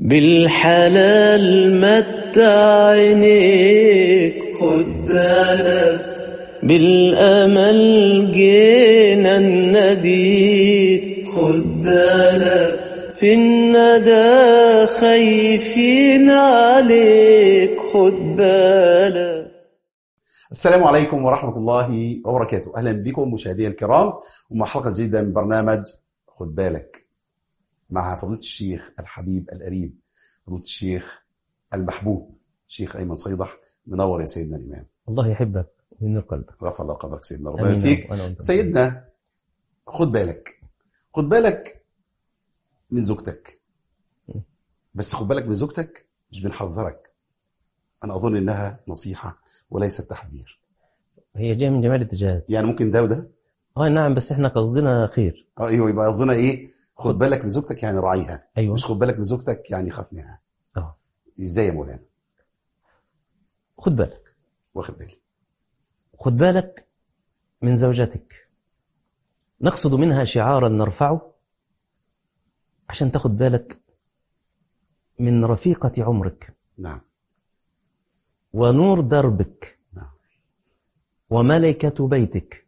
بالحلال متع عينيك خد بالك بالأمل جينا نديك خد بالك في الندى خايفين عليك خد بالك السلام عليكم ورحمة الله وبركاته أهلا بكم مشاهدي الكرام ومع حلقة جديدة من برنامج خد بالك مع فضيلة الشيخ الحبيب القريب فضيلة الشيخ المحبوب شيخ أيمن صيدح منور يا سيدنا الإمام الله يحبك وينور قلبك رفع الله قدرك سيدنا ربنا آمين يا فيك رب. وأنا وأنت. سيدنا خد بالك خد بالك من زوجتك بس خد بالك من زوجتك مش بنحذرك أنا أظن إنها نصيحة وليست تحذير هي جايه من جميع الاتجاهات يعني ممكن ده وده اه نعم بس احنا قصدنا خير اه ايوه يبقى قصدنا ايه خد بالك من زوجتك يعني راعيها ايوه مش خد بالك من زوجتك يعني خاف منها اه ازاي يا مولانا خد بالك واخد بالي خد بالك من زوجتك نقصد منها شعارا نرفعه عشان تاخد بالك من رفيقة عمرك نعم ونور دربك نعم. وملكة بيتك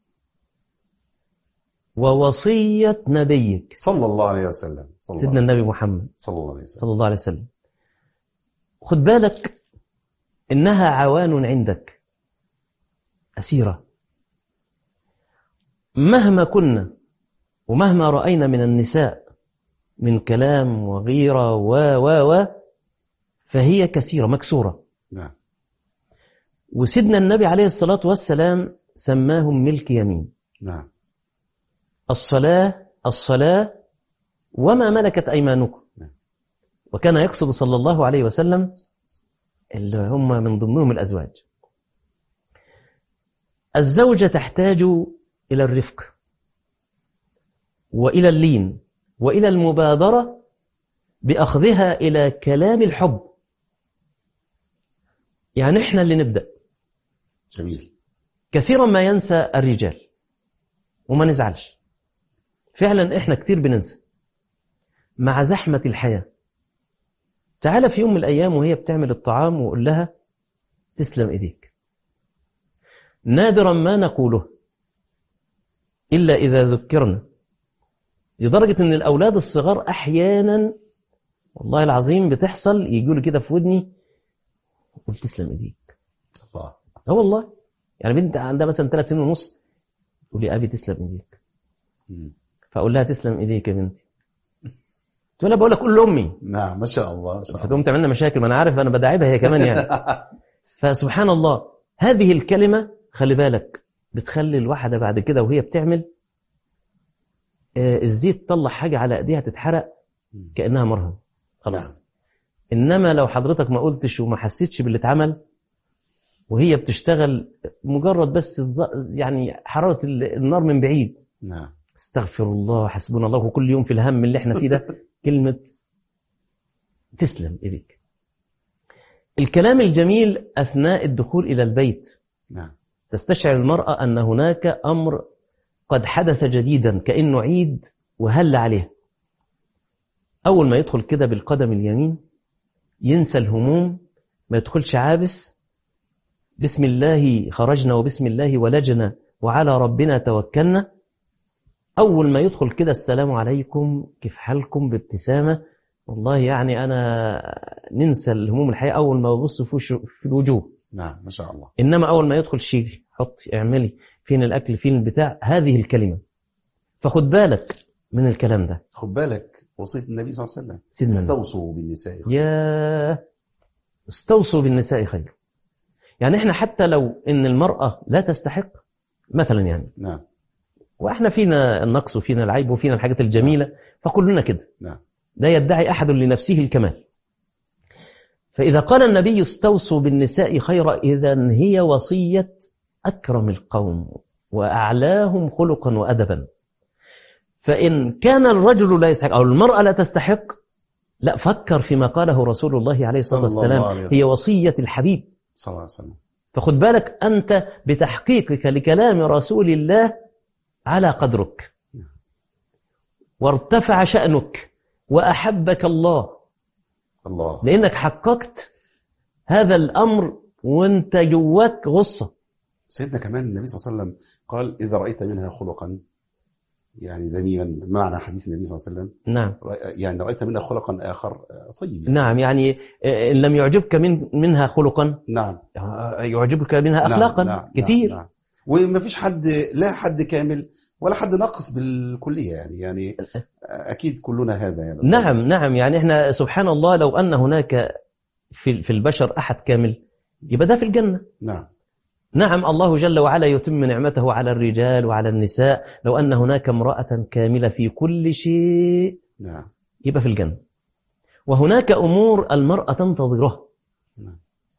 ووصية نبيك صلى الله عليه وسلم صلى الله سيدنا عليه النبي وسلم. محمد صلى الله عليه وسلم صلى الله عليه وسلم خد بالك إنها عوان عندك أسيرة مهما كنا ومهما رأينا من النساء من كلام وغيرة و و و فهي كثيرة مكسورة نعم وسيدنا النبي عليه الصلاة والسلام سماهم ملك يمين نعم الصلاة الصلاة وما ملكت أيمانكم نعم. وكان يقصد صلى الله عليه وسلم اللي هم من ضمنهم الأزواج الزوجة تحتاج إلى الرفق وإلى اللين وإلى المبادرة بأخذها إلى كلام الحب يعني إحنا اللي نبدأ جميل كثيرا ما ينسى الرجال وما نزعلش فعلا احنا كتير بننسى مع زحمة الحياة تعال في يوم من الأيام وهي بتعمل الطعام وقول لها تسلم إيديك نادرا ما نقوله إلا إذا ذكرنا لدرجة أن الأولاد الصغار أحيانا والله العظيم بتحصل يقولوا كده في ودني قلت تسلم إيديك الله اه والله يعني بنت عندها مثلا ثلاث سنين ونص تقول لي ابي تسلم ايديك مم. فاقول لها تسلم ايديك يا بنتي تقول لها بقول لك قول لامي نعم ما شاء الله ما شاء الله فتقوم تعمل لنا مشاكل ما انا عارف انا بداعبها هي كمان يعني فسبحان الله هذه الكلمه خلي بالك بتخلي الواحده بعد كده وهي بتعمل آه، الزيت طلع حاجه على ايديها تتحرق مم. كانها مرهم نعم. خلاص انما لو حضرتك ما قلتش وما حسيتش باللي اتعمل وهي بتشتغل مجرد بس الز- يعني حراره ال- النار من بعيد نعم استغفر الله حسبنا الله وكل يوم في الهم اللي احنا فيه ده كلمه تسلم ايديك الكلام الجميل اثناء الدخول الى البيت نعم تستشعر المراه ان هناك امر قد حدث جديدا كانه عيد وهل عليه اول ما يدخل كده بالقدم اليمين ينسى الهموم ما يدخلش عابس بسم الله خرجنا وبسم الله ولجنا وعلى ربنا توكلنا أول ما يدخل كده السلام عليكم كيف حالكم بابتسامة والله يعني أنا ننسى الهموم الحياة أول ما ببص في, وشه- في الوجوه نعم ما شاء الله إنما أول ما يدخل شيلي حطي اعملي فين الأكل فين البتاع هذه الكلمة فخد بالك من الكلام ده خد بالك وصية النبي صلى الله عليه وسلم سيدنا النبي. استوصوا بالنساء يا استوصوا بالنساء خير يعني احنا حتى لو ان المرأة لا تستحق مثلا يعني نعم واحنا فينا النقص وفينا العيب وفينا الحاجات الجميلة فكلنا كده نعم لا يدعي أحد لنفسه الكمال فإذا قال النبي استوصوا بالنساء خيرا إذا هي وصية أكرم القوم وأعلاهم خلقا وأدبا فإن كان الرجل لا يستحق أو المرأة لا تستحق لا فكر فيما قاله رسول الله عليه الصلاة صلى الله عليه والسلام وسلم. هي وصية الحبيب صلى الله عليه وسلم فخد بالك أنت بتحقيقك لكلام رسول الله على قدرك وارتفع شأنك وأحبك الله الله لانك حققت هذا الامر وانت جواك غصه سيدنا كمان النبي صلى الله عليه وسلم قال إذا رأيت منها خلقا يعني ذميما معنى حديث النبي صلى الله عليه وسلم نعم رأي- يعني رأيت منها خلقا آخر آه، طيب يعني. نعم يعني آه، ان لم يعجبك من منها خلقا نعم آه، يعجبك منها نعم، اخلاقا نعم، كثير نعم, نعم. وما فيش حد لا حد كامل ولا حد ناقص بالكلية يعني يعني أكيد كلنا هذا يعني نعم نعم يعني احنا سبحان الله لو ان هناك في في البشر احد كامل يبقى ده في الجنه نعم نعم الله جل وعلا يتم نعمته على الرجال وعلى النساء لو ان هناك امراه كامله في كل شيء نعم يبقى في الجنه وهناك امور المراه تنتظرها نعم.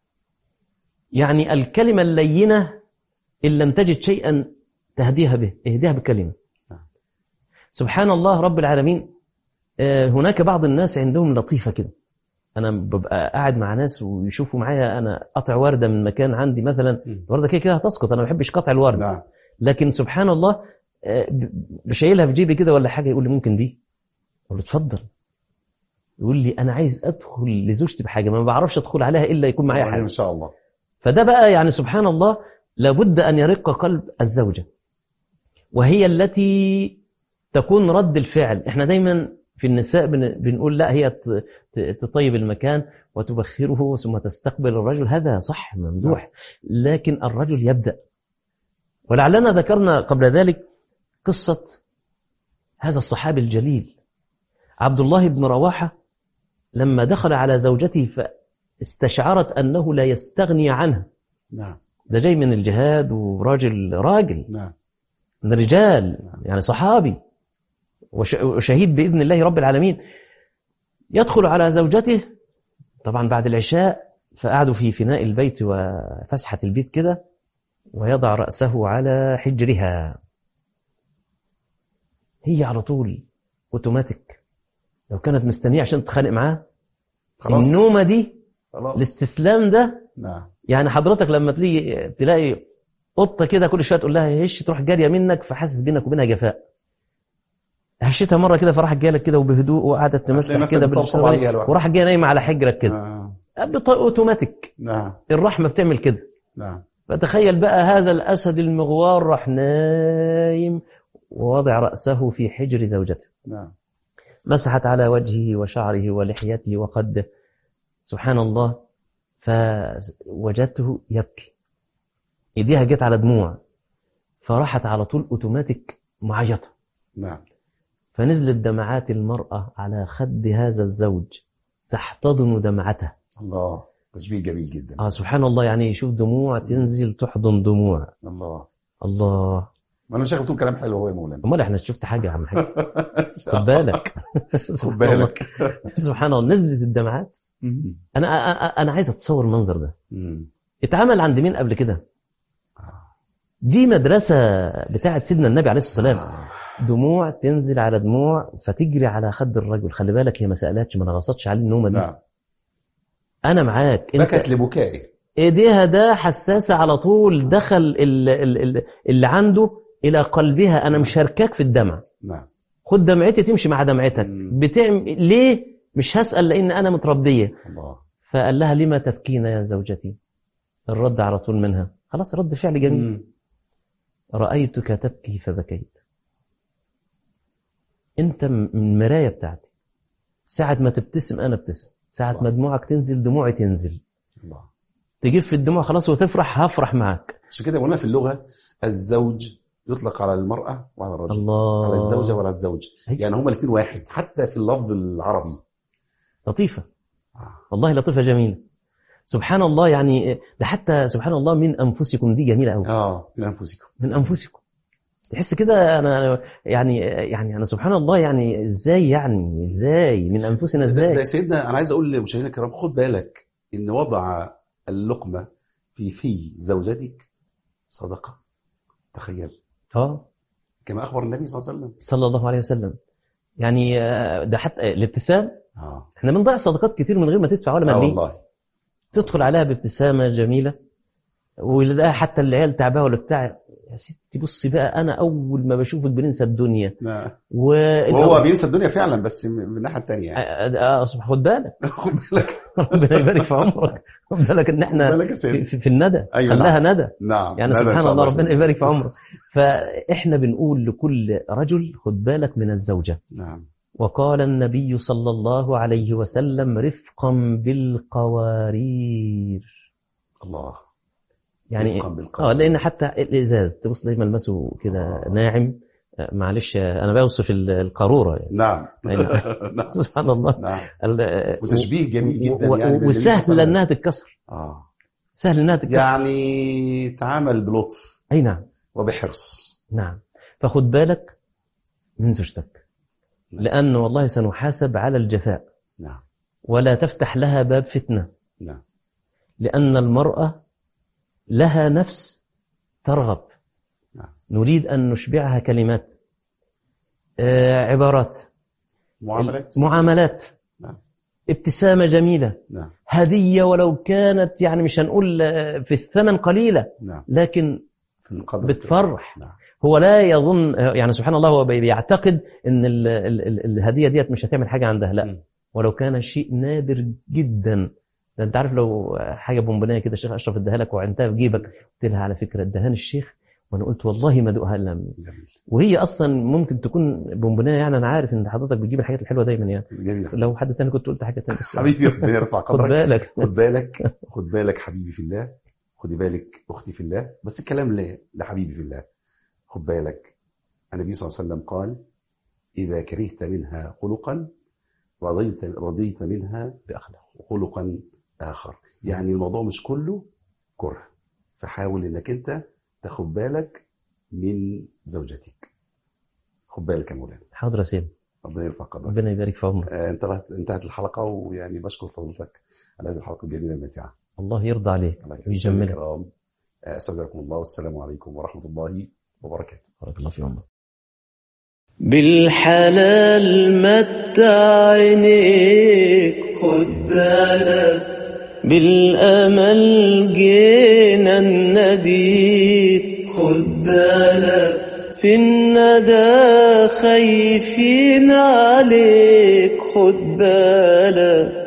يعني الكلمه اللينه ان لم تجد شيئا تهديها به اهديها بكلمه نعم. سبحان الله رب العالمين آه، هناك بعض الناس عندهم لطيفه كده انا ببقى قاعد مع ناس ويشوفوا معايا انا قطع ورده من مكان عندي مثلا مم. الورده كده كده هتسقط انا ما بحبش قطع الورد نعم لكن سبحان الله آه، ب- بشيلها في جيبي كده ولا حاجه يقول لي ممكن دي اقول له اتفضل يقول لي انا عايز ادخل لزوجتي بحاجه ما بعرفش ادخل عليها الا يكون معايا والله حاجه ما شاء الله فده بقى يعني سبحان الله لابد ان يرق قلب الزوجه وهي التي تكون رد الفعل احنا دايما في النساء بن- بنقول لا هي ت- ت- تطيب المكان وتبخره ثم تستقبل الرجل هذا صح ممدوح لكن الرجل يبدا ولعلنا ذكرنا قبل ذلك قصه هذا الصحابي الجليل عبد الله بن رواحه لما دخل على زوجته فاستشعرت انه لا يستغني عنها نعم ده جاي من الجهاد وراجل راجل نعم من الرجال يعني صحابي وش- وشهيد بإذن الله رب العالمين يدخل على زوجته طبعا بعد العشاء فقعدوا في فناء البيت وفسحة البيت كده ويضع رأسه على حجرها هي على طول اوتوماتيك لو كانت مستنية عشان تتخانق معاه خلاص النومة دي خلاص الاستسلام ده نعم يعني حضرتك لما تلاقي تلاقي قطه كده كل شويه تقول لها هش تروح جاريه منك فحاسس بينك وبينها جفاء هشيتها مره كده فراحت جايه لك كده وبهدوء وقعدت هتلاقي تمسح نفسك كده بتطبطب بالشراب عليها لوحدها. وراح جايه نايمه على حجرك كده آه. بط- اوتوماتيك نعم الرحمه بتعمل كده نعم فتخيل بقى هذا الاسد المغوار راح نايم ووضع راسه في حجر زوجته نعم مسحت على وجهه وشعره ولحيته وقده سبحان الله فوجدته يبكي ايديها جت على دموع فراحت على طول اوتوماتيك معيطه نعم فنزلت دمعات المراه على خد هذا الزوج تحتضن دمعته الله تشبيه جميل جدا اه سبحان الله يعني شوف دموع تنزل تحضن دموع الله الله ما انا شايف بتقول كلام حلو هو يا مولانا امال احنا شفت حاجه يا عم حاج خد بالك خد سبحان الله. بالك سبحان الله نزلت الدمعات مم. انا أ- أ- انا عايز اتصور المنظر ده مم. اتعمل عند مين قبل كده دي مدرسة بتاعت سيدنا النبي عليه الصلاة والسلام آه. دموع تنزل على دموع فتجري على خد الرجل خلي بالك هي ما سألتش ما نغصتش عليه النومة دي نعم أنا معاك بكت أنت لبكائه إيديها ده حساسة على طول دخل ال- ال- ال- اللي عنده إلى قلبها أنا مشاركاك في الدمع نعم خد دمعتي تمشي مع دمعتك مم. بتعمل ليه مش هسأل لأن أنا متربية الله فقال لها لما تبكين يا زوجتي الرد على طول منها خلاص رد فعل جميل مم. رأيتك تبكي فبكيت انت من المراية بتاعتي ساعة ما تبتسم انا ابتسم ساعة ما دموعك تنزل دموعي تنزل الله تجيب في الدموع خلاص وتفرح هفرح معك عشان كده قلنا في اللغه الزوج يطلق على المراه وعلى الرجل الله على الزوجه وعلى الزوج أيوة. يعني هما الاثنين واحد حتى في اللفظ العربي لطيفة آه. والله لطيفة جميلة سبحان الله يعني ده حتى سبحان الله من انفسكم دي جميلة قوي اه من انفسكم من انفسكم تحس كده انا يعني يعني انا سبحان الله يعني ازاي يعني ازاي من انفسنا ده, ده ازاي يا سيدنا انا عايز اقول لمشاهدينا الكرام خد بالك ان وضع اللقمه في في زوجتك صدقه تخيل اه كما اخبر النبي صلى الله عليه وسلم صلى الله عليه وسلم يعني آه، ده حتى الابتسام اه احنا بنضيع صدقات كتير من غير ما تدفع ولا اه مليم والله تدخل عليها بابتسامه جميله ويلاقيها حتى العيال تعبانه ولا بتاع يا ستي بصي بقى انا اول ما بشوفك بننسى الدنيا نعم. و... وهو بينسى الدنيا فعلا بس من الناحيه الثانيه يعني آه، آه، خد بالك خد بالك ربنا يبارك في عمرك خد بالك ان خد احنا بالك يا في, سيدي في, في الندى أيوة خلاها ندى نعم يعني لا، لا، إن سبحان شاء الله يا ربنا سيدي. يبارك في عمره فاحنا بنقول لكل رجل خد بالك من الزوجه نعم وقال النبي صلى الله عليه وسلم رفقا بالقوارير الله يعني رفقاً بالقوارير. اه لان حتى الازاز تبص تلاقي ملمسه كده آه. ناعم آه، معلش آه، انا بوصف ال- القاروره يعني نعم أي نعم. نعم سبحان الله نعم ال- آه، وتشبيه جميل و- جدا و- يعني بالنبي صلى الله عليه وسهل وسلم. انها تتكسر اه سهل انها تتكسر يعني تعامل بلطف اي نعم وبحرص نعم فخد بالك من زوجتك لأن والله سنحاسب على الجفاء نعم ولا تفتح لها باب فتنة نعم لأن المرأة لها نفس ترغب نعم. نريد أن نشبعها كلمات آه، عبارات معاملات معاملات نعم. ابتسامة جميلة نعم هدية ولو كانت يعني مش هنقول آه، في الثمن قليلة نعم لكن في القدر بتفرح نعم هو لا يظن يعني سبحان الله هو بيعتقد ان ال ال ال الهديه ديت مش هتعمل حاجه عندها لا مم. ولو كان شيء نادر جدا ده انت عارف لو حاجه بونبونيه كده الشيخ اشرف اداها لك وعنتها في جيبك قلت لها على فكره ادهاني الشيخ وانا قلت والله ما ادوقها الا من- جميل وهي اصلا ممكن تكون بونبونيه يعني انا عارف ان حضرتك بتجيب الحاجات الحلوه دايما يعني جميل لو حد تاني كنت قلت حاجه تانية بس حبيبي ربنا يرفع خد قدرك بالك خد بالك خد بالك حبيبي في الله خدي بالك اختي في الله بس الكلام ل- لحبيبي في الله خد بالك النبي صلى الله عليه وسلم قال اذا كرهت منها خلقا رضيت رضيت منها بأخلاق. خلقا اخر يعني الموضوع مش كله كره فحاول انك انت تاخد بالك من زوجتك خد بالك يا مولانا حاضر يا سيدي ربنا يرفع قدرك ربنا يبارك في عمرك آه، انتهت انتهت الحلقه ويعني بشكر فضلتك على هذه الحلقه الجميله الممتعه الله يرضى عليك الله يكرمك. ويجملك الكرام آه، استودعكم الله والسلام عليكم ورحمه الله وبركاته بارك الله في عمرك بالحلال متع عينيك خد بالك بالأمل جينا نديك خد بالك في الندى خايفين عليك خد بالك